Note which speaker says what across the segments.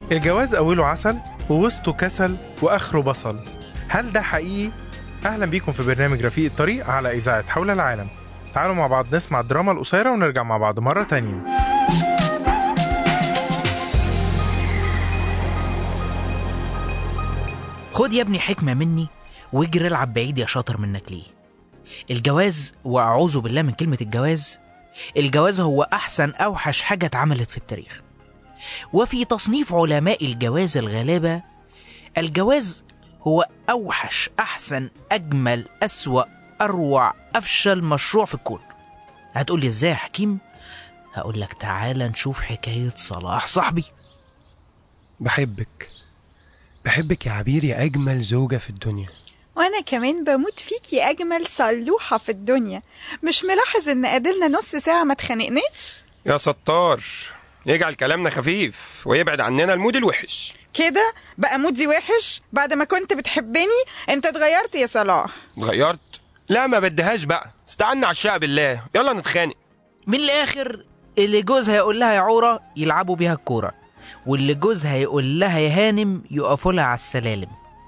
Speaker 1: الجواز أوله عسل ووسطه كسل وآخره بصل هل ده حقيقي؟ أهلا بيكم في برنامج رفيق الطريق على إذاعة حول العالم تعالوا مع بعض نسمع الدراما القصيرة ونرجع مع بعض مرة تانية
Speaker 2: خد يا ابني حكمة مني واجري العب بعيد يا شاطر منك ليه الجواز وأعوذ بالله من كلمة الجواز الجواز هو أحسن أوحش حاجة اتعملت في التاريخ وفي تصنيف علماء الجواز الغلابة الجواز هو أوحش أحسن أجمل أسوأ أروع أفشل مشروع في الكون هتقولي إزاي يا حكيم هقول لك تعالى نشوف حكاية صلاح صاحبي
Speaker 3: بحبك بحبك يا عبير يا أجمل زوجة في الدنيا
Speaker 4: وانا كمان بموت فيكي اجمل صلوحة في الدنيا مش ملاحظ ان قادلنا نص ساعة ما اتخانقناش
Speaker 3: يا ستار يجعل كلامنا خفيف ويبعد عننا المود الوحش
Speaker 4: كده بقى مودي وحش بعد ما كنت بتحبني انت اتغيرت يا صلاح
Speaker 3: اتغيرت لا ما بدهاش بقى استعنا على الشقة بالله يلا نتخانق
Speaker 2: من الآخر اللي جوزها يقول لها يا عورة يلعبوا بيها الكورة واللي جوزها يقول لها يا هانم يقفوا لها على السلالم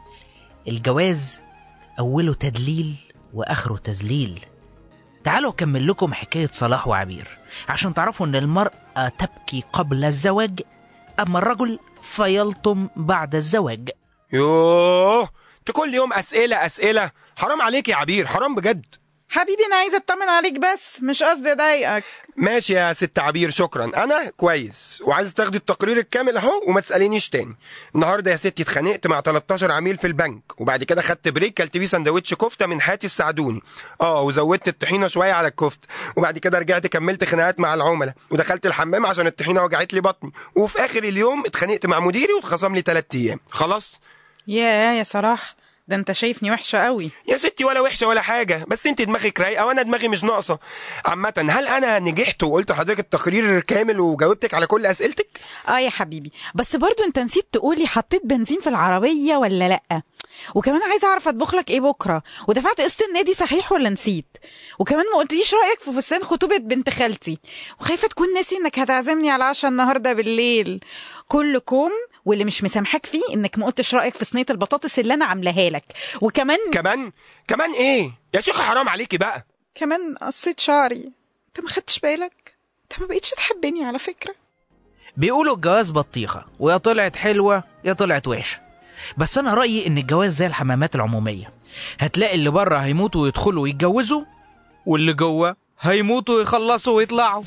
Speaker 2: الجواز أوله تدليل وآخره تذليل تعالوا أكمل لكم حكاية صلاح وعبير عشان تعرفوا إن المرأة تبكي قبل الزواج أما الرجل فيلطم بعد الزواج
Speaker 3: يوه انت كل يوم أسئلة أسئلة حرام عليك يا عبير حرام بجد
Speaker 4: حبيبي انا عايزة اطمن عليك بس مش قصدي اضايقك
Speaker 3: ماشي يا ست عبير شكرا انا كويس وعايز تاخدي التقرير الكامل اهو وما تسالينيش تاني النهارده يا ستي اتخانقت مع 13 عميل في البنك وبعد كده خدت بريك كلت بيه سندوتش كفته من حاتي السعدوني اه وزودت الطحينه شويه على الكفته وبعد كده رجعت كملت خناقات مع العملاء ودخلت الحمام عشان الطحينه وجعت لي بطني وفي اخر اليوم اتخانقت مع مديري واتخصم لي 3 ايام خلاص
Speaker 4: يا يا صلاح ده انت شايفني وحشة قوي
Speaker 3: يا ستي ولا وحشه ولا حاجه بس انت دماغك رايقه وانا دماغي مش ناقصه عامه هل انا نجحت وقلت لحضرتك التقرير كامل وجاوبتك على كل اسئلتك
Speaker 4: اه يا حبيبي بس برضو انت نسيت تقولي حطيت بنزين في العربية ولا لأ وكمان عايزة اعرف اطبخ لك ايه بكرة ودفعت قسط النادي صحيح ولا نسيت وكمان ما قلتليش رأيك في فستان خطوبة بنت خالتي وخايفة تكون ناسي انك هتعزمني على العشاء النهاردة بالليل كل كوم واللي مش مسامحاك فيه انك ما قلتش رأيك في صينية البطاطس اللي انا عاملاها لك وكمان
Speaker 3: كمان كمان ايه يا شيخه حرام عليكي بقى
Speaker 4: كمان قصيت شعري انت ما خدتش بالك انت ما بقيتش تحبني على فكرة
Speaker 2: بيقولوا الجواز بطيخة ويا طلعت حلوة يا طلعت وحشة بس أنا رأيي إن الجواز زي الحمامات العمومية هتلاقي اللي بره هيموتوا ويدخلوا ويتجوزوا واللي جوه هيموتوا ويخلصوا ويطلعوا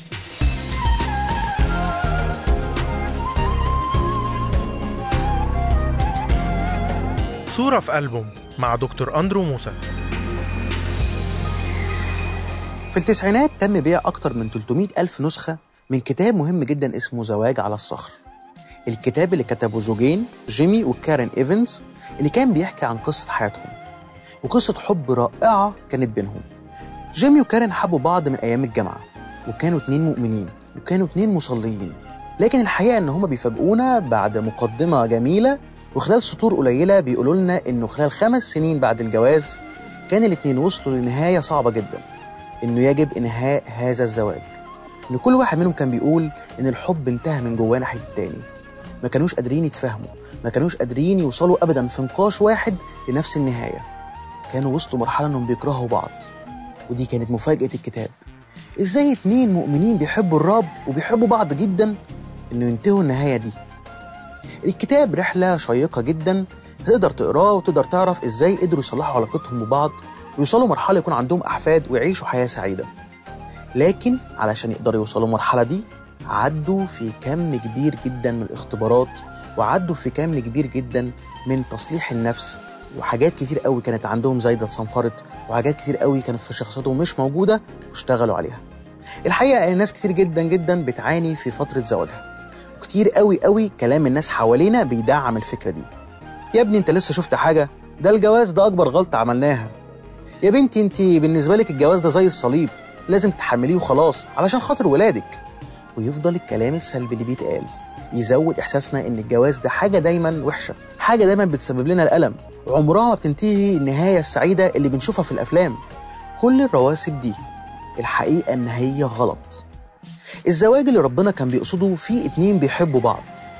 Speaker 1: صورة في ألبوم مع دكتور أندرو موسى
Speaker 5: في التسعينات تم بيع أكتر من 300 ألف نسخة من كتاب مهم جدا اسمه زواج على الصخر الكتاب اللي كتبه زوجين جيمي وكارين إيفنز اللي كان بيحكي عن قصة حياتهم وقصة حب رائعة كانت بينهم جيمي وكارين حبوا بعض من أيام الجامعة وكانوا اتنين مؤمنين وكانوا اتنين مصليين لكن الحقيقة إن هما بيفاجئونا بعد مقدمة جميلة وخلال سطور قليلة بيقولوا لنا إنه خلال خمس سنين بعد الجواز كان الاتنين وصلوا لنهاية صعبة جدا إنه يجب إنهاء هذا الزواج إن كل واحد منهم كان بيقول إن الحب انتهى من جواه ناحية التاني ما كانوش قادرين يتفاهموا ما كانوش قادرين يوصلوا أبدا في نقاش واحد لنفس النهاية كانوا وصلوا مرحلة إنهم بيكرهوا بعض ودي كانت مفاجأة الكتاب إزاي اتنين مؤمنين بيحبوا الرب وبيحبوا بعض جدا إنه ينتهوا النهاية دي الكتاب رحلة شيقة جدا تقدر تقراه وتقدر تعرف ازاي قدروا يصلحوا علاقتهم ببعض ويوصلوا مرحلة يكون عندهم أحفاد ويعيشوا حياة سعيدة لكن علشان يقدروا يوصلوا المرحلة دي عدوا في كم كبير جدا من الاختبارات وعدوا في كم كبير جدا من تصليح النفس وحاجات كتير قوي كانت عندهم زايدة اتصنفرت وحاجات كتير قوي كانت في شخصيتهم مش موجودة واشتغلوا عليها الحقيقة ان ناس كتير جدا جدا بتعاني في فترة زواجها كتير قوي قوي كلام الناس حوالينا بيدعم الفكرة دي يا ابني انت لسه شفت حاجة ده الجواز ده اكبر غلطة عملناها يا بنتي انت بالنسبة لك الجواز ده زي الصليب لازم تتحمليه وخلاص علشان خاطر ولادك ويفضل الكلام السلبي اللي بيتقال يزود احساسنا ان الجواز ده حاجة دايما وحشة حاجة دايما بتسبب لنا الألم وعمرها ما بتنتهي النهاية السعيدة اللي بنشوفها في الأفلام كل الرواسب دي الحقيقة ان هي غلط الزواج اللي ربنا كان بيقصده فيه اتنين بيحبوا بعض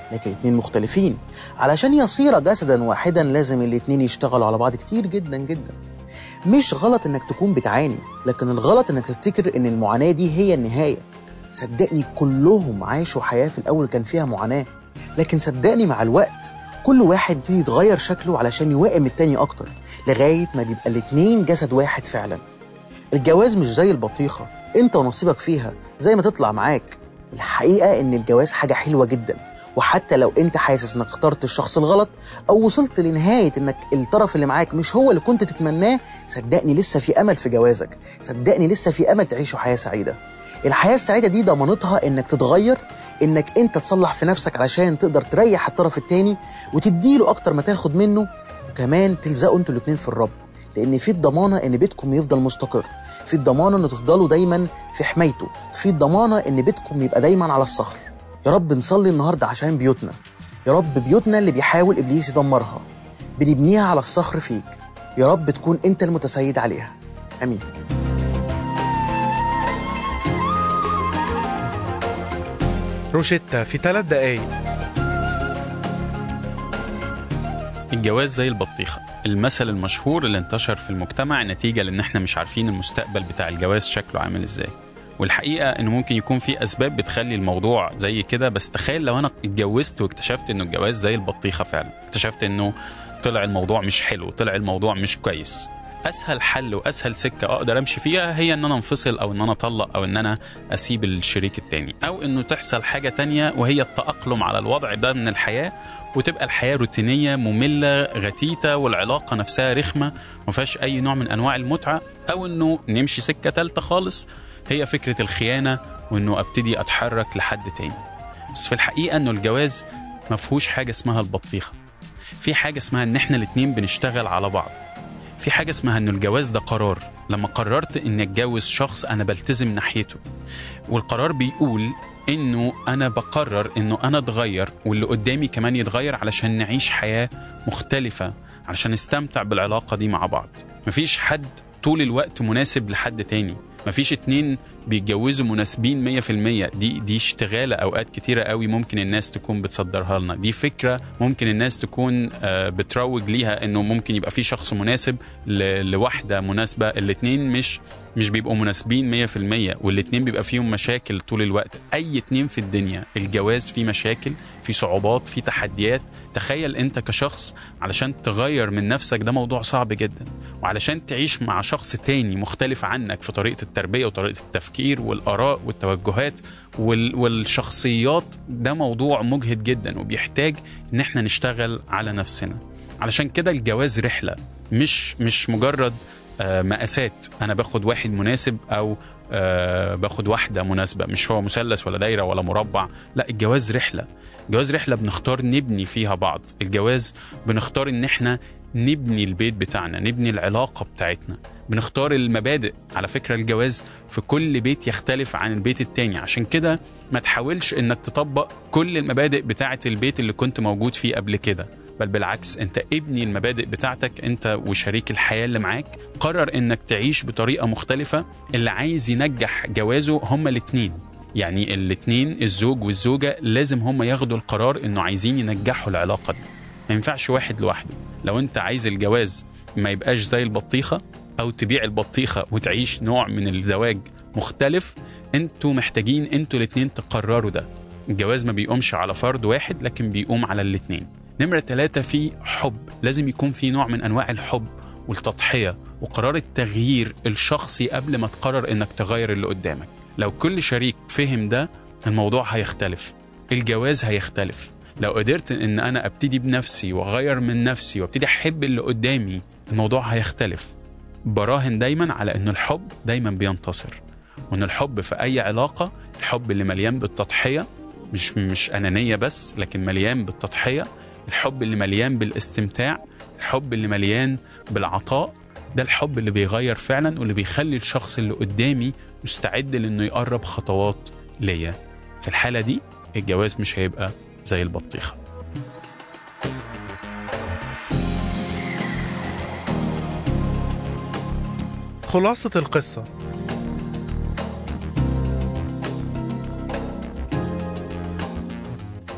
Speaker 5: لكن اتنين مختلفين علشان يصير جسدا واحدا لازم الاتنين يشتغلوا على بعض كتير جدا جدا مش غلط انك تكون بتعاني لكن الغلط انك تفتكر ان المعاناة دي هي النهاية صدقني كلهم عاشوا حياة في الأول كان فيها معاناة لكن صدقني مع الوقت كل واحد بيبتدي يتغير شكله علشان يوائم التاني أكتر لغاية ما بيبقى الاتنين جسد واحد فعلا الجواز مش زي البطيخة انت ونصيبك فيها زي ما تطلع معاك الحقيقة ان الجواز حاجة حلوة جدا وحتى لو انت حاسس انك اخترت الشخص الغلط او وصلت لنهاية انك الطرف اللي معاك مش هو اللي كنت تتمناه صدقني لسه في امل في جوازك صدقني لسه في امل تعيشوا حياة سعيدة الحياة السعيدة دي ضمانتها انك تتغير انك انت تصلح في نفسك علشان تقدر تريح الطرف التاني وتديله اكتر ما تاخد منه وكمان تلزقوا انتوا الاتنين في الرب لان في الضمانة ان بيتكم يفضل مستقر في الضمانة ان تفضلوا دايما في حمايته في الضمانة ان بيتكم يبقى دايما على الصخر يا رب نصلي النهاردة عشان بيوتنا يا رب بيوتنا اللي بيحاول ابليس يدمرها بنبنيها على الصخر فيك يا رب تكون انت المتسيد عليها امين
Speaker 1: روشيتا في ثلاث دقايق
Speaker 6: الجواز زي البطيخة المثل المشهور اللي انتشر في المجتمع نتيجة لأن احنا مش عارفين المستقبل بتاع الجواز شكله عامل ازاي والحقيقة انه ممكن يكون في اسباب بتخلي الموضوع زي كده بس تخيل لو انا اتجوزت واكتشفت انه الجواز زي البطيخة فعلا اكتشفت انه طلع الموضوع مش حلو طلع الموضوع مش كويس اسهل حل واسهل سكه اقدر امشي فيها هي ان انا انفصل او ان انا اطلق او ان انا اسيب الشريك التاني او انه تحصل حاجه تانية وهي التاقلم على الوضع ده من الحياه وتبقى الحياه روتينيه ممله غتيته والعلاقه نفسها رخمه ما فيهاش اي نوع من انواع المتعه او انه نمشي سكه ثالثه خالص هي فكره الخيانه وانه ابتدي اتحرك لحد تاني بس في الحقيقه انه الجواز ما فيهوش حاجه اسمها البطيخه في حاجه اسمها ان احنا الاتنين بنشتغل على بعض في حاجة اسمها إنه الجواز ده قرار لما قررت إني أتجوز شخص أنا بلتزم ناحيته والقرار بيقول إنه أنا بقرر إنه أنا أتغير واللي قدامي كمان يتغير علشان نعيش حياة مختلفة علشان نستمتع بالعلاقة دي مع بعض مفيش حد طول الوقت مناسب لحد تاني مفيش اتنين بيتجوزوا مناسبين 100% دي دي اشتغاله اوقات كتيره قوي ممكن الناس تكون بتصدرها لنا دي فكره ممكن الناس تكون آه، بتروج ليها انه ممكن يبقى في شخص مناسب ل- لواحده مناسبه الاتنين مش مش بيبقوا مناسبين 100% والاتنين بيبقى فيهم مشاكل طول الوقت اي اتنين في الدنيا الجواز فيه مشاكل في صعوبات في تحديات تخيل انت كشخص علشان تغير من نفسك ده موضوع صعب جدا وعلشان تعيش مع شخص تاني مختلف عنك في طريقة التربية وطريقة التفكير والآراء والتوجهات وال والشخصيات ده موضوع مجهد جدا وبيحتاج ان احنا نشتغل على نفسنا علشان كده الجواز رحلة مش مش مجرد آه، مقاسات انا باخد واحد مناسب او آه، باخد واحده مناسبه مش هو مثلث ولا دايره ولا مربع لا الجواز رحله الجواز رحله بنختار نبني فيها بعض الجواز بنختار ان احنا نبني البيت بتاعنا نبني العلاقه بتاعتنا بنختار المبادئ على فكره الجواز في كل بيت يختلف عن البيت التاني عشان كده ما تحاولش انك تطبق كل المبادئ بتاعه البيت اللي كنت موجود فيه قبل كده بل بالعكس انت ابني المبادئ بتاعتك انت وشريك الحياه اللي معاك قرر انك تعيش بطريقه مختلفه اللي عايز ينجح جوازه هما الاتنين يعني الاتنين الزوج والزوجه لازم هما ياخدوا القرار انه عايزين ينجحوا العلاقه دي ما ينفعش واحد لوحده لو انت عايز الجواز ما يبقاش زي البطيخه او تبيع البطيخه وتعيش نوع من الزواج مختلف انتوا محتاجين انتوا الاتنين تقرروا ده الجواز ما بيقومش على فرد واحد لكن بيقوم على الاتنين نمرة ثلاثة في حب لازم يكون في نوع من أنواع الحب والتضحية وقرار التغيير الشخصي قبل ما تقرر إنك تغير اللي قدامك لو كل شريك فهم ده الموضوع هيختلف الجواز هيختلف لو قدرت ان انا ابتدي بنفسي واغير من نفسي وابتدي احب اللي قدامي الموضوع هيختلف براهن دايما على ان الحب دايما بينتصر وان الحب في اي علاقه الحب اللي مليان بالتضحيه مش مش انانيه بس لكن مليان بالتضحيه الحب اللي مليان بالاستمتاع الحب اللي مليان بالعطاء ده الحب اللي بيغير فعلا واللي بيخلي الشخص اللي قدامي مستعد لانه يقرب خطوات ليا في الحاله دي الجواز مش هيبقى زي البطيخه
Speaker 1: خلاصة القصة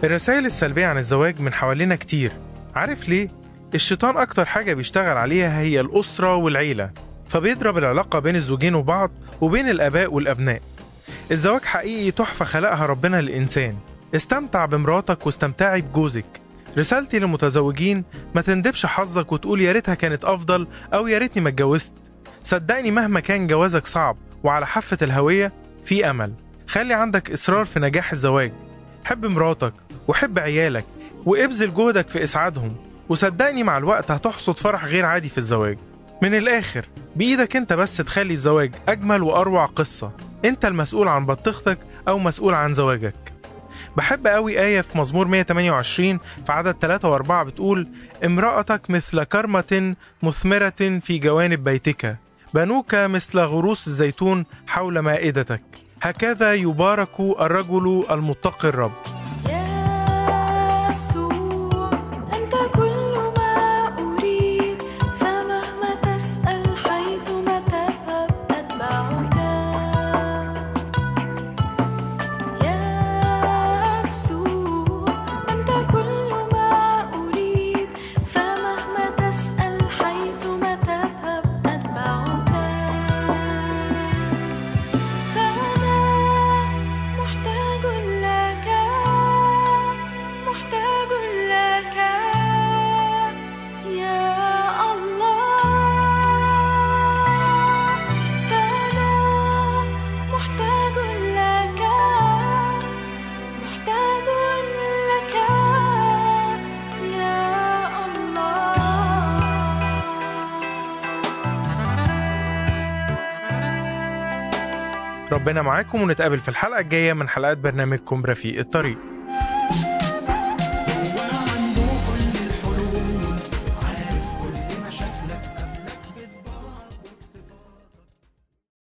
Speaker 1: الرسائل السلبية عن الزواج من حوالينا كتير عارف ليه؟ الشيطان أكتر حاجة بيشتغل عليها هي الأسرة والعيلة فبيضرب العلاقة بين الزوجين وبعض وبين الآباء والأبناء الزواج حقيقي تحفة خلقها ربنا للإنسان استمتع بمراتك واستمتعي بجوزك رسالتي للمتزوجين ما تندبش حظك وتقول يا ريتها كانت أفضل أو يا ريتني ما اتجوزت صدقني مهما كان جوازك صعب وعلى حافة الهوية في أمل خلي عندك إصرار في نجاح الزواج حب مراتك وحب عيالك وابذل جهدك في إسعادهم وصدقني مع الوقت هتحصد فرح غير عادي في الزواج من الآخر بإيدك أنت بس تخلي الزواج أجمل وأروع قصة أنت المسؤول عن بطيختك أو مسؤول عن زواجك بحب قوي آية في مزمور 128 في عدد 3 و4 بتقول امرأتك مثل كرمة مثمرة في جوانب بيتك بنوك مثل غروس الزيتون حول مائدتك هكذا يبارك الرجل المتقي الرب
Speaker 7: يسوع أنت كل ما أريد فمهما تسأل حيثما تذهب أتبعك يسوع أنت كل ما أريد فمهما تسأل حيثما تذهب أتبعك فأنا محتاج لك محتاج لك يا الله فأنا محتاج لك محتاج لك يا الله
Speaker 1: ربنا معاكم ونتقابل في الحلقة الجاية من حلقات برنامجكم رفيق الطريق